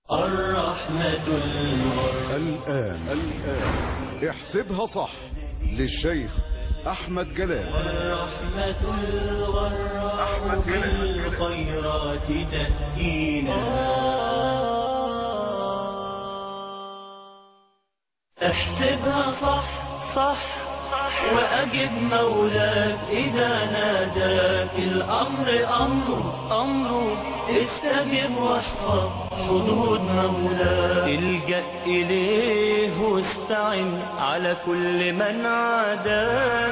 الرحمة الغر الآن الآن احسبها صح للشيخ أحمد جلال الرحمة الغر بالخيرات تهدينا احسبها صح صح وأجب مولاك إذا ناداك الأمر أمر أمر استجب واحفظ حدود مولاك الجأ إليه واستعن على كل من عاداك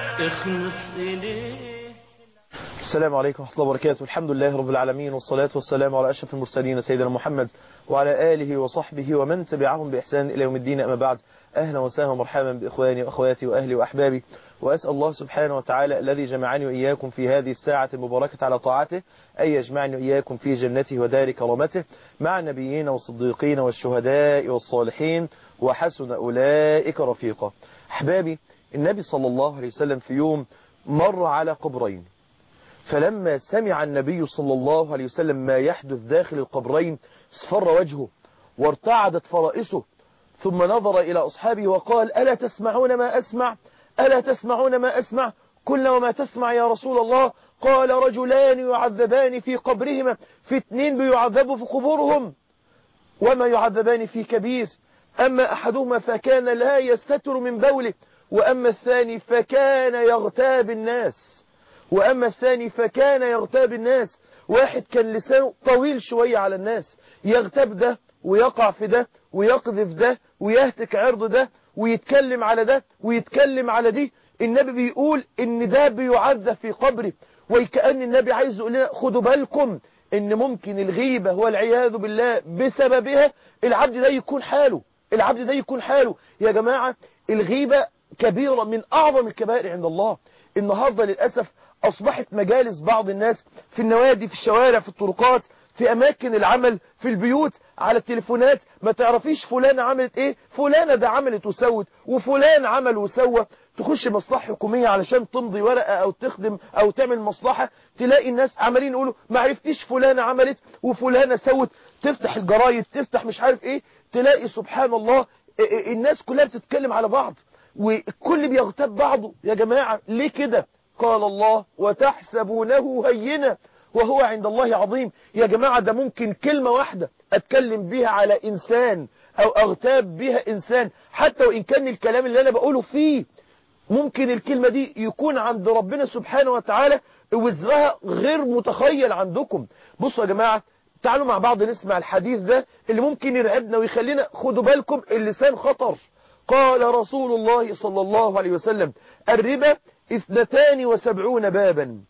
اخلص إليه السلام عليكم ورحمة الله وبركاته الحمد لله رب العالمين والصلاة والسلام على أشرف المرسلين سيدنا محمد وعلى آله وصحبه ومن تبعهم بإحسان إلى يوم الدين أما بعد أهلا وسهلا ومرحبا بإخواني وأخواتي وأهلي وأحبابي وأسأل الله سبحانه وتعالى الذي جمعني وإياكم في هذه الساعة المباركة على طاعته أن يجمعني وإياكم في جنته ودار كرامته مع النبيين والصديقين والشهداء والصالحين وحسن أولئك رفيقا أحبابي النبي صلى الله عليه وسلم في يوم مر على قبرين فلما سمع النبي صلى الله عليه وسلم ما يحدث داخل القبرين اصفر وجهه وارتعدت فرائسه ثم نظر إلى أصحابه وقال ألا تسمعون ما أسمع ألا تسمعون ما أسمع كل وما تسمع يا رسول الله قال رجلان يعذبان في قبرهما في اثنين بيعذبوا في قبورهم وما يعذبان في كبير أما أحدهما فكان لا يستتر من بوله وأما الثاني فكان يغتاب الناس وأما الثاني فكان يغتاب الناس واحد كان لسانه طويل شوية على الناس يغتاب ده ويقع في ده ويقذف ده ويهتك عرض ده ويتكلم على ده ويتكلم على دي النبي بيقول ان ده بيعذب في قبره وكأن النبي عايز يقول لنا خدوا بالكم ان ممكن الغيبة والعياذ بالله بسببها العبد ده يكون حاله العبد ده يكون حاله يا جماعة الغيبة كبيرة من أعظم الكبائر عند الله النهاردة للأسف أصبحت مجالس بعض الناس في النوادي في الشوارع في الطرقات في أماكن العمل في البيوت على التليفونات ما تعرفيش فلانة عملت ايه فلانة ده عملت وسوت وفلان عمل وسوى تخش مصلحة حكومية علشان تمضي ورقة او تخدم او تعمل مصلحة تلاقي الناس عمالين يقولوا ما عرفتيش فلانة عملت وفلانة سوت تفتح الجرايد تفتح مش عارف ايه تلاقي سبحان الله الناس كلها بتتكلم على بعض والكل بيغتاب بعضه يا جماعة ليه كده قال الله وتحسبونه هينا وهو عند الله عظيم يا جماعة ده ممكن كلمة واحدة أتكلم بيها على إنسان أو أغتاب بيها إنسان حتى وإن كان الكلام اللي أنا بقوله فيه ممكن الكلمة دي يكون عند ربنا سبحانه وتعالى وزرها غير متخيل عندكم بصوا يا جماعة تعالوا مع بعض نسمع الحديث ده اللي ممكن يرعبنا ويخلينا خدوا بالكم اللسان خطر قال رسول الله صلى الله عليه وسلم الربا اثنتان وسبعون بابا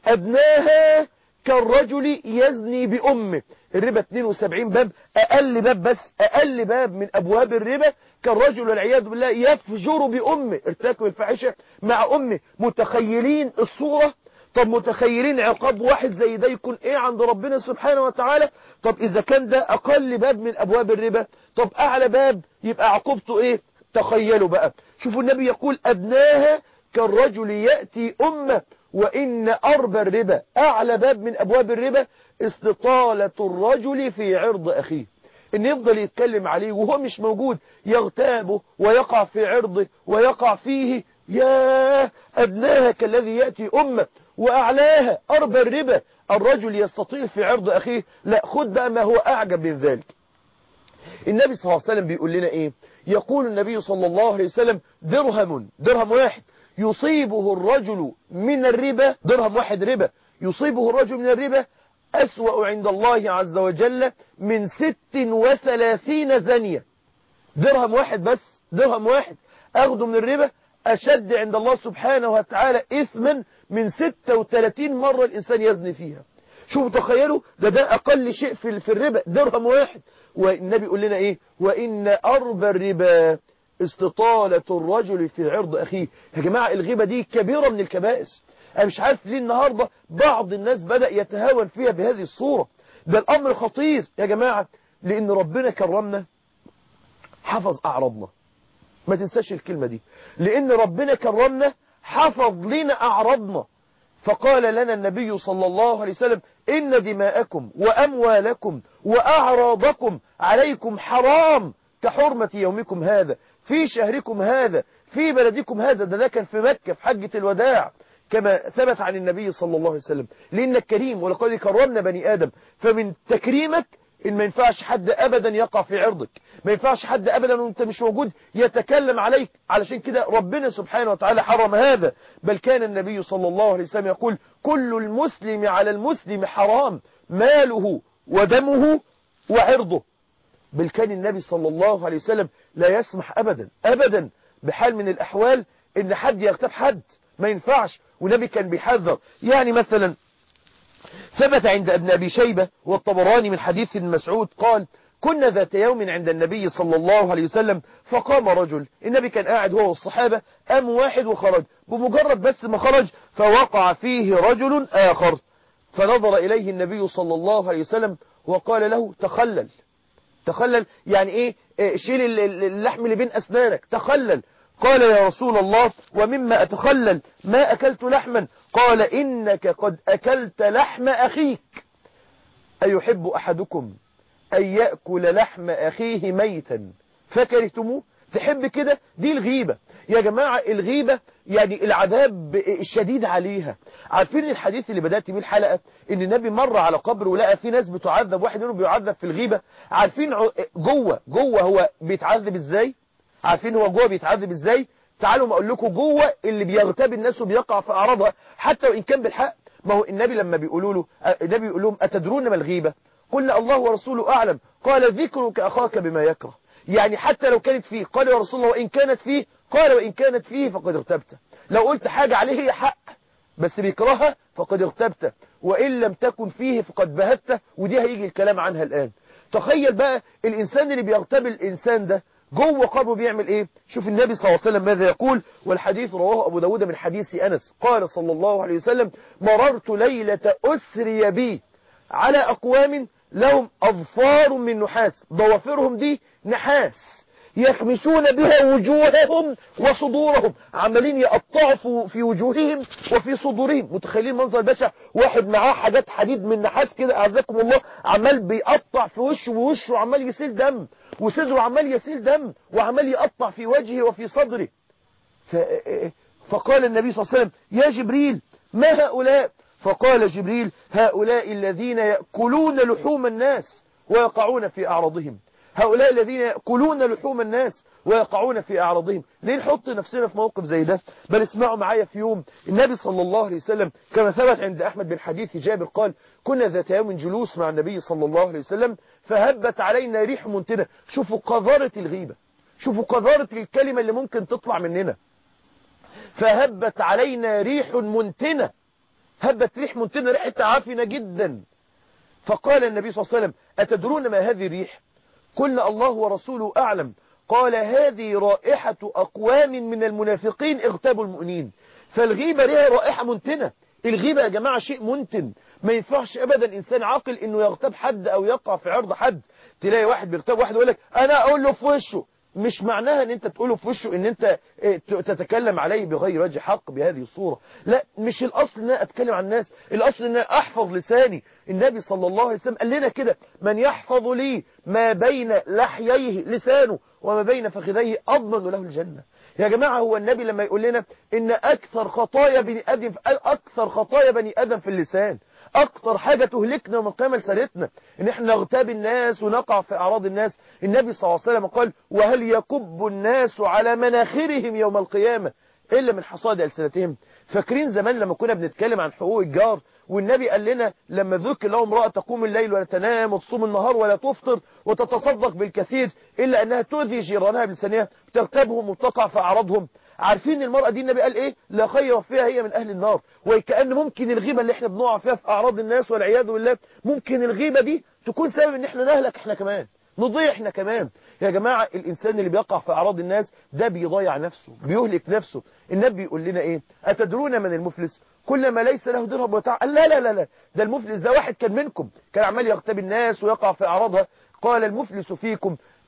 أبناها كالرجل يزني بأمه الربا 72 باب أقل باب بس أقل باب من أبواب الربا كالرجل والعياذ بالله يفجر بأمه ارتكب الفاحشة مع أمه متخيلين الصورة طب متخيلين عقاب واحد زي ده يكون ايه عند ربنا سبحانه وتعالى طب اذا كان ده اقل باب من ابواب الربا طب اعلى باب يبقى عقوبته ايه تخيلوا بقى شوفوا النبي يقول ابناها كالرجل يأتي أمه وإن أربى الربا أعلى باب من أبواب الربا استطالة الرجل في عرض أخيه إن يفضل يتكلم عليه وهو مش موجود يغتابه ويقع في عرضه ويقع فيه يا أبناها كالذي يأتي أمه وأعلاها أربى الربا الرجل يستطيل في عرض أخيه لا خد بقى ما هو أعجب من ذلك النبي صلى الله عليه وسلم بيقول لنا إيه يقول النبي صلى الله عليه وسلم درهم درهم واحد يصيبه الرجل من الربا درهم واحد ربا يصيبه الرجل من الربا أسوأ عند الله عز وجل من ست وثلاثين زنية درهم واحد بس درهم واحد أخذه من الربا أشد عند الله سبحانه وتعالى إثما من ستة وثلاثين مرة الإنسان يزني فيها شوفوا تخيلوا ده ده أقل شيء في في الربا درهم واحد والنبي يقول لنا إيه وإن أربى الربا استطالة الرجل في عرض أخيه يا جماعة الغيبة دي كبيرة من الكبائر أنا مش عارف ليه النهاردة بعض الناس بدأ يتهاون فيها بهذه الصورة ده الأمر خطير يا جماعة لأن ربنا كرمنا حفظ أعراضنا ما تنساش الكلمة دي لأن ربنا كرمنا حفظ لنا أعراضنا فقال لنا النبي صلى الله عليه وسلم إن دماءكم وأموالكم وأعراضكم عليكم حرام كحرمة يومكم هذا في شهركم هذا في بلدكم هذا ده, ده كان في مكة في حجة الوداع كما ثبت عن النبي صلى الله عليه وسلم لأنك كريم ولقد كرمنا بني آدم فمن تكريمك إن ما ينفعش حد أبدا يقع في عرضك ما ينفعش حد أبدا وانت مش موجود يتكلم عليك علشان كده ربنا سبحانه وتعالى حرم هذا بل كان النبي صلى الله عليه وسلم يقول كل المسلم على المسلم حرام ماله ودمه وعرضه بل كان النبي صلى الله عليه وسلم لا يسمح أبدا أبدا بحال من الأحوال إن حد يغتاب حد ما ينفعش والنبي كان بيحذر يعني مثلا ثبت عند ابن أبي شيبة والطبراني من حديث مسعود قال كنا ذات يوم عند النبي صلى الله عليه وسلم فقام رجل النبي كان قاعد هو والصحابة أم واحد وخرج بمجرد بس ما خرج فوقع فيه رجل آخر فنظر إليه النبي صلى الله عليه وسلم وقال له تخلل تخلل يعني ايه, إيه شيل اللحم اللي بين أسنانك تخلل قال يا رسول الله ومما أتخلل ما أكلت لحما قال إنك قد أكلت لحم أخيك أيحب أحدكم أن يأكل لحم أخيه ميتا فكرهتموه تحب كده دي الغيبة يا جماعة الغيبة يعني العذاب الشديد عليها عارفين الحديث اللي بدأت بيه الحلقة ان النبي مر على قبر ولقى في ناس بتعذب واحد منهم بيعذب في الغيبة عارفين جوه جوه هو بيتعذب ازاي عارفين هو جوه بيتعذب ازاي تعالوا ما اقول لكم جوه اللي بيغتاب الناس وبيقع في اعراضها حتى وان كان بالحق ما هو النبي لما بيقولوا له النبي يقول لهم اتدرون ما الغيبه قلنا الله ورسوله اعلم قال ذكرك اخاك بما يكره يعني حتى لو كانت فيه قال يا رسول الله وان كانت فيه قال وان كانت فيه فقد اغتبت لو قلت حاجه عليه هي حق بس بيكرهها فقد اغتبت وان لم تكن فيه فقد بهته ودي هيجي الكلام عنها الان تخيل بقى الانسان اللي بيغتاب الانسان ده جوه قبره بيعمل ايه شوف النبي صلى الله عليه وسلم ماذا يقول والحديث رواه ابو داود من حديث انس قال صلى الله عليه وسلم مررت ليلة اسري بي على اقوام لهم اظفار من نحاس ضوافرهم دي نحاس يخمشون بها وجوههم وصدورهم عمالين يقطعوا في وجوههم وفي صدورهم متخيلين منظر بشع واحد معاه حاجات حديد من نحاس كده اعزكم الله عمال بيقطع في وشه ووشه عمال يسيل دم وصدره عمال يسيل دم وعمال يقطع في وجهه وفي صدره ف... فقال النبي صلى الله عليه وسلم يا جبريل ما هؤلاء فقال جبريل هؤلاء الذين يأكلون لحوم الناس ويقعون في أعراضهم هؤلاء الذين يأكلون لحوم الناس ويقعون في أعراضهم ليه نحط نفسنا في موقف زي ده بل اسمعوا معايا في يوم النبي صلى الله عليه وسلم كما ثبت عند أحمد بن حديث جابر قال كنا ذات يوم جلوس مع النبي صلى الله عليه وسلم فهبت علينا ريح منتنة شوفوا قذارة الغيبة شوفوا قذارة الكلمة اللي ممكن تطلع مننا فهبت علينا ريح منتنة هبت ريح منتنة ريحة عافنة جدا فقال النبي صلى الله عليه وسلم أتدرون ما هذه الريح قلنا الله ورسوله أعلم قال هذه رائحة أقوام من المنافقين اغتابوا المؤمنين فالغيبة لها رائحة منتنة الغيبة يا جماعة شيء منتن ما ينفعش أبدا إنسان عاقل إنه يغتاب حد أو يقع في عرض حد تلاقي واحد بيغتاب واحد يقول لك أنا أقول له في وشه مش معناها ان انت تقوله في وشه ان انت تتكلم عليه بغير وجه حق بهذه الصورة لا مش الاصل ان انا اتكلم عن الناس الاصل ان انا احفظ لساني النبي صلى الله عليه وسلم قال لنا كده من يحفظ لي ما بين لحييه لسانه وما بين فخذيه اضمن له الجنة يا جماعة هو النبي لما يقول لنا ان اكثر خطايا بني ادم اكثر خطايا بني ادم في اللسان اكتر حاجة تهلكنا ومن قيمة لسانتنا ان احنا نغتاب الناس ونقع في اعراض الناس النبي صلى الله عليه وسلم قال وهل يكب الناس على مناخرهم يوم القيامة الا من حصاد السنتهم فاكرين زمان لما كنا بنتكلم عن حقوق الجار والنبي قال لنا لما ذكر له امرأة تقوم الليل ولا تنام وتصوم النهار ولا تفطر وتتصدق بالكثير إلا أنها تؤذي جيرانها بلسانها بتغتابهم وتقع في أعراضهم عارفين المرأة دي النبي قال ايه لا خير فيها هي من اهل النار وكأن ممكن الغيبة اللي احنا بنقع فيها في اعراض الناس والعياذ بالله ممكن الغيبة دي تكون سبب ان احنا نهلك احنا كمان نضيع احنا كمان يا جماعة الانسان اللي بيقع في اعراض الناس ده بيضيع نفسه بيهلك نفسه النبي يقول لنا ايه اتدرون من المفلس كل ما ليس له درهم وتع لا لا لا لا ده المفلس ده واحد كان منكم كان عمال يغتاب الناس ويقع في اعراضها قال المفلس فيكم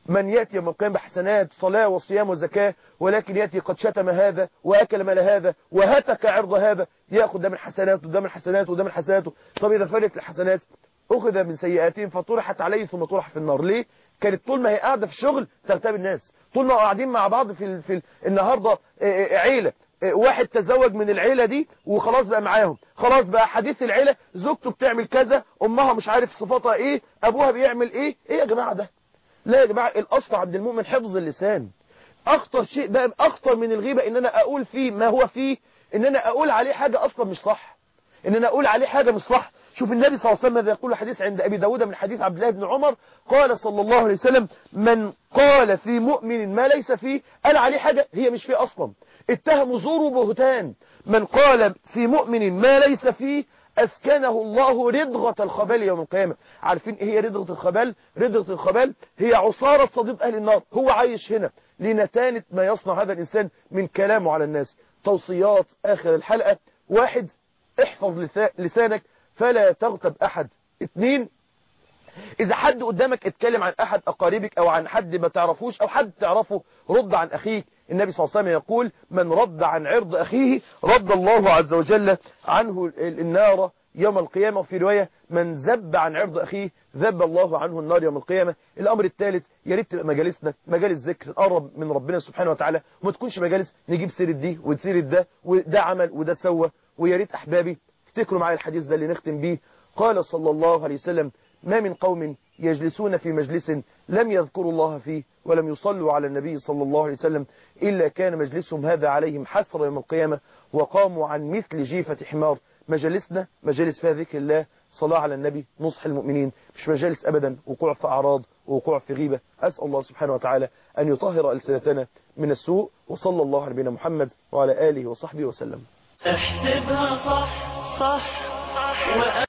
من يأتي يوم القيامة بحسنات صلاة وصيام وزكاة ولكن يأتي قد شتم هذا وأكل مال هذا وهتك عرض هذا يأخذ ده من حسناته وده من حسناته وده من حسناته طب إذا فلت الحسنات أخذ من سيئاتهم فطرحت عليه ثم طرح في النار ليه؟ كانت طول ما هي قاعدة في الشغل تغتاب الناس طول ما قاعدين مع بعض في, ال... في ال... النهاردة عيلة واحد تزوج من العيلة دي وخلاص بقى معاهم خلاص بقى حديث العيلة زوجته بتعمل كذا امها مش عارف صفاتها ايه ابوها بيعمل ايه ايه يا جماعة ده لا يا جماعة الاصل عند المؤمن حفظ اللسان اخطر شيء بقى اخطر من الغيبة ان انا اقول فيه ما هو فيه ان انا اقول عليه حاجة اصلا مش صح ان انا اقول عليه حاجة مش صح شوف النبي صلى الله عليه وسلم ماذا يقول حديث عند ابي داود من حديث عبد الله بن عمر قال صلى الله عليه وسلم من قال في مؤمن ما ليس فيه قال عليه حاجة هي مش فيه اصلا اتهموا زور وبهتان من قال في مؤمن ما ليس فيه أسكنه الله ردغة الخبال يوم القيامة عارفين ايه هي ردغة الخبال ردغة الخبال هي عصارة صديق أهل النار هو عايش هنا لنتانة ما يصنع هذا الإنسان من كلامه على الناس توصيات آخر الحلقة واحد احفظ لسانك فلا تغتب أحد اثنين إذا حد قدامك اتكلم عن أحد أقاربك أو عن حد ما تعرفوش أو حد تعرفه رد عن أخيك النبي صلى الله عليه وسلم يقول من رد عن عرض أخيه رد الله عز وجل عنه النار يوم القيامة وفي رواية من ذب عن عرض أخيه ذب الله عنه النار يوم القيامة الأمر الثالث يا ريت تبقى مجالسنا مجالس ذكر نقرب من ربنا سبحانه وتعالى وما تكونش مجالس نجيب سيرة دي وسيرة ده وده عمل وده سوى ويا ريت أحبابي افتكروا معايا الحديث ده اللي نختم بيه قال صلى الله عليه وسلم ما من قوم يجلسون في مجلس لم يذكروا الله فيه ولم يصلوا على النبي صلى الله عليه وسلم إلا كان مجلسهم هذا عليهم حسر يوم القيامة وقاموا عن مثل جيفة حمار مجالسنا مجالس فيها ذكر الله صلاة على النبي نصح المؤمنين مش مجالس أبدا وقوع في أعراض ووقوع في غيبة أسأل الله سبحانه وتعالى أن يطهر ألسنتنا من السوء وصلى الله على نبينا محمد وعلى آله وصحبه وسلم احسبها صح صح, صح